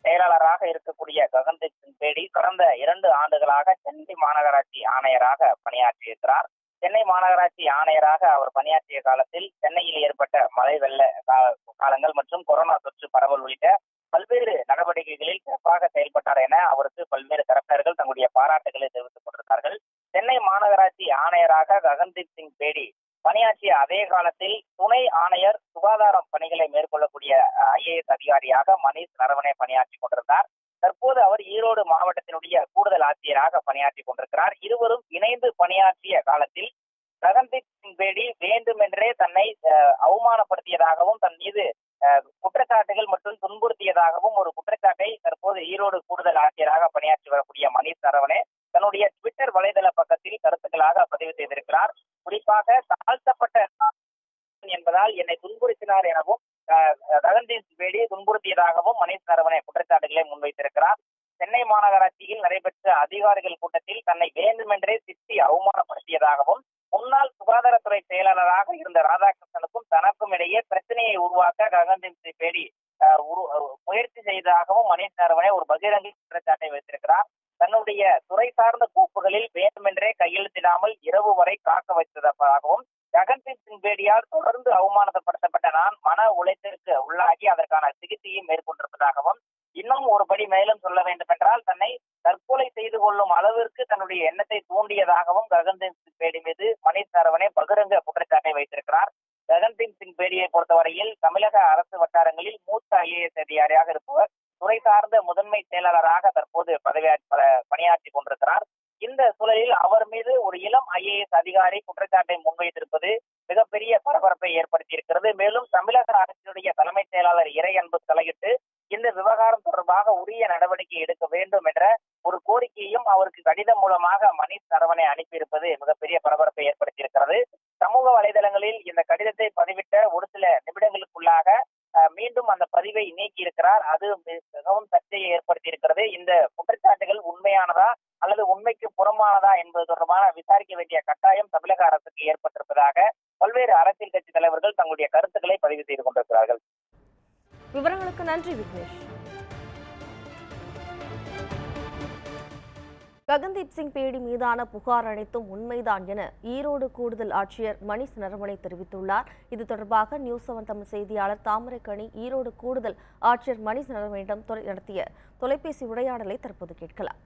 செயலாளராக இருக்கக்கூடிய ககன்தீப் சிங் பேடி கடந்த இரண்டு ஆண்டுகளாக சென்னை மாநகராட்சி ஆணையராக பணியாற்றியிருக்கிறார் சென்னை மாநகராட்சி ஆணையராக அவர் பணியாற்றிய காலத்தில் சென்னையில் ஏற்பட்ட மழை வெள்ள கா- காலங்கள் மற்றும் கொரோனா தொற்று பரவல் உள்ளிட்ட பல்வேறு நடவடிக்கைகளில் சிறப்பாக செயல்பட்டார் என அவருக்கு பல்வேறு தரப்பினர்கள் தங்களுடைய பாராட்டுகளை தெரிவித்துக் கொண்டிருந்தார்கள் சென்னை மாநகராட்சி ஆணையராக ககன்தீப் சிங் பேடி பணியாற்றிய அதே காலத்தில் துணை ஆணையர் சுகாதாரம் பணிகளை மேற்கொள்ளக்கூடிய ஐஏஎஸ் அதிகாரியாக மணீஷ் நரவனே பணியாற்றி கொண்டிருந்தார் தற்போது அவர் ஈரோடு மாவட்டத்தினுடைய கூடுதல் ஆட்சியராக பணியாற்றி கொண்டிருக்கிறார் இருவரும் இணைந்து பணியாற்றிய காலத்தில் ககன்தீப் சிங் பேடி வேண்டுமென்றே தன்னை அஹ், அவமானப்படுத்தியதாகவும் தன் மீது அஹ், குற்றச்சாட்டுகள் மற்றும் துன்புறுத்தியதாகவும் ஒரு குற்றச்சாட்டை தற்போது ஈரோடு கூடுதல் ஆட்சியராக பணியாற்றி வரக்கூடிய மணீஷ் நரவனே தன்னுடைய ட்விட்டர் வலைதள பக்கத்தில் கருத்துக்களாக பதிவு செய்திருக்கிறார் குறிப்பாக தாழ்த்தப்பட்ட என்பதால் என்னை துன்புறுத்தினார் எனவும் அஹ், ககன்தீப் பேடி துன்புறுத்தியதாகவும் மணீஷ் நரவனே குற்றச்சாட்டுகளை முன்வைத்திருக்கிறார் சென்னை மாநகராட்சியில் நடைபெற்ற அதிகாரிகள் கூட்டத்தில் தன்னை வேண்டுமென்றே திட்டி அவமானப்படுத்தியதாகவும் முன்னாள் சுகாதாரத்துறை செயலாளராக இருந்த ராதாகிருஷ்ணனுக்கும் தனக்கும் இடையே பிரச்சனையை உருவாக்க ககன்தீப் சிங் பேடி அஹ், உரு- அஹ், முயற்சி செய்ததாகவும் மணீஷ் நரவனே ஒரு பகிரங்க குற்றச்சாட்டை வைத்திருக்கிறார் தன்னுடைய துறை சார்ந்த கோப்புகளில் வேண்டுமென்றே கையெழுத்திடாமல் இரவு வரை காக்க வைத்ததாகவும் ஜெகன்தீப் சிங் பேடியால் தொடர்ந்து அவமானப்படுத்தப்பட்ட நான் மன உளைச்சலுக்கு உள்ளாகி அதற்கான சிகிச்சையை மேற்கொண்டிருப்பதாகவும் இன்னும் ஒரு படி மேலும் சொல்ல வேண்டும் என்றால் தன்னை தற்கொலை செய்து கொள்ளும் அளவிற்கு தன்னுடைய எண்ணத்தை தூண்டியதாகவும் ககன்தீப் சிங் பேடி மீது மணீஷ் நரவனே பகிரங்க குற்றச்சாட்டை வைத்திருக்கிறார் ககன்தீப் சிங் பேடியை பொறுத்தவரையில் தமிழக அரசு வட்டாரங்களில் மூத்த ஐஏஎஸ் அதிகாரியாக இருப்பவர் துறை சார்ந்த முதன்மை செயலாளராக தற்போது பதவியா ப- பணியாற்றி கொண்டிருக்கிறார் இந்த சூழலில் அவர் மீது ஒரு இளம் ஐஏஎஸ் அதிகாரி குற்றச்சாட்டை முன்வைத்திருப்பது மிகப்பெரிய பரபரப்பை ஏற்படுத்தியிருக்கிறது மேலும் தமிழக அரசினுடைய தலைமைச் செயலாளர் இறை அன்பு தலையிட்டு இந்த விவகாரம் தொடர்பாக உரிய நடவடிக்கை எடுக்க வேண்டும் என்ற ஒரு கோரிக்கையும் அவருக்கு கடிதம் மூலமாக மணீஷ் நரவனை அனுப்பியிருப்பது மிகப்பெரிய பரபரப்பை ஏற்படுத்தியிருக்கிறது சமூக வலைதளங்களில் இந்த கடிதத்தை பதிவிட்ட ஒரு சில நிமிடங்களுக்குள்ளாக அஹ், மீண்டும் அந்த பதிவை நீக்கி இருக்கிறார் அது மி- மிகவும் சர்ச்சையை ஏற்படுத்தி இருக்கிறது இந்த குற்றச்சாட்டுகள் உண்மையானதா அல்லது உண்மைக்கு புறமானதா என்பது தொடர்பான விசாரிக்க வேண்டிய கட்டாயம் தமிழக அரசுக்கு ஏற்பட்டிருப்பதாக பல்வேறு அரசியல் கட்சி தலைவர்கள் தங்களுடைய கருத்துக்களை பதிவு செய்து கொண்டிருக்கிறார்கள் விவரங்களுக்கு நன்றி விக்னேஷ் ககன்தீப் சிங் பேடி மீதான புகார் அனைத்தும் உண்மைதான் என ஈரோடு கூடுதல் ஆட்சியர் மணிஷ் நரவணை தெரிவித்துள்ளார் இது தொடர்பாக நியூஸ் செவன் தமிழ் செய்தியாளர் தாமரைக்கணி ஈரோடு கூடுதல் ஆட்சியர் மணிஷ் நரவணியிடம் தொலை- நடத்திய தொலைபேசி உரையாடலை தற்போது கேட்கலாம்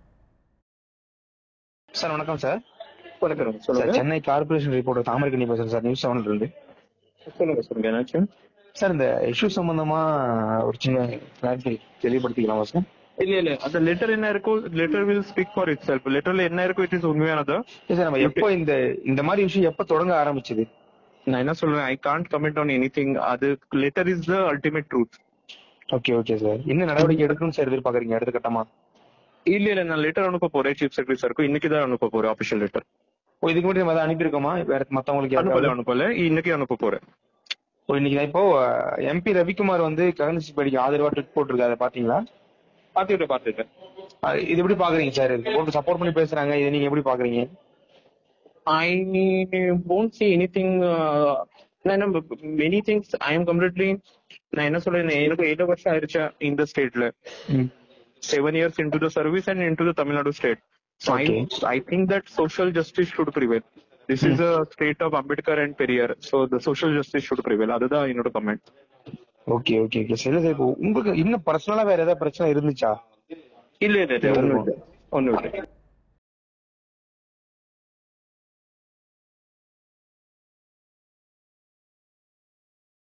சார் வணக்கம் சார் வணக்கம் சார் சொல்லுங்க சென்னை கார்பரேஷன் ரிப்போர்ட்டர் தாமரைக்கணி பேசுறேன் சார் நியூஸ் செவன்ல இருந்து சொல்லுங்க சொல்லுங்க என்னாச்சு சார் இந்த இஷ்யூ சம்பந்தமா ஒரு சின்ன கிளாரிட்டி தெளிவுபடுத்திக்கலாமா சார் இல்ல இல்ல அந்த லெட்டர் என்ன இருக்கோ letter will speak for itself லெட்டர்ல என்ன இருக்கோ இட் இஸ் உண்மையானதா இல்ல சார் நம்ம எப்போ இந்த இந்த மாதிரி விஷயம் எப்போ தொடங்க ஆரம்பிச்சது நான் என்ன சொல்றேன் I can't comment on anything அது letter is the ultimate truth okay okay sir என்ன நடவடிக்கை எடுக்கணும்னு சார் எதிர்பார்க்கறீங்க அடுத்த கட்டமா இல்ல இல்ல நான் லெட்டர் அனுப்ப போறேன் சீஃப் செக்ரட்டரி சாருக்கு இன்னைக்கு தான் அனுப்ப போறேன் அபிஷியல் லெட்டர் ஓ இதுக்கு முன்னாடி நம்ம எதாவது அனுப்பியிருக்கோமா வேற மத்தவங்களுக்கு அனுப்பல யாருக்காவது? அனுப்பல இன்னைக்கு அனுப்ப போறேன் ஓ இன்னைக்கு நான் இப்போ எம்பி ரவிக்குமார் வந்து ககன்சி படிக்க ஆதரவா ட்விட் போட்டிருக்காரு அதை பாத்தீங்களா பாத்துக்கிட்டேன் பாத்துக்கிட்டேன் அஹ் இது எப்படி பாக்குறீங்க சார் போட்டு சப்போர்ட் பண்ணி பேசுறாங்க இதை நீங்க எப்படி பாக்குறீங்க ஐ won't see anything uh, நான் என்ன many things I am completely நான் என்ன சொல்றேன் எனக்கு ஏழு வருஷம் ஆயிருச்சா இந்த ஸ்டேட்ல seven years into the service and into the Tamil Nadu state. So Okay. I, I think that social justice should prevail. This is a state of Ambedkar and Periyar. So the social justice should prevail. அதுதான் என்னோட comment okay okay okay சரி sir இப்போ உங்களுக்கு இன்னும் பர்சனலா வேற ஏதாவது பிரச்சனை இருந்துச்சா இல்ல இல்ல இல்ல ஒண்ணும் இல்ல ஒண்ணும் இல்ல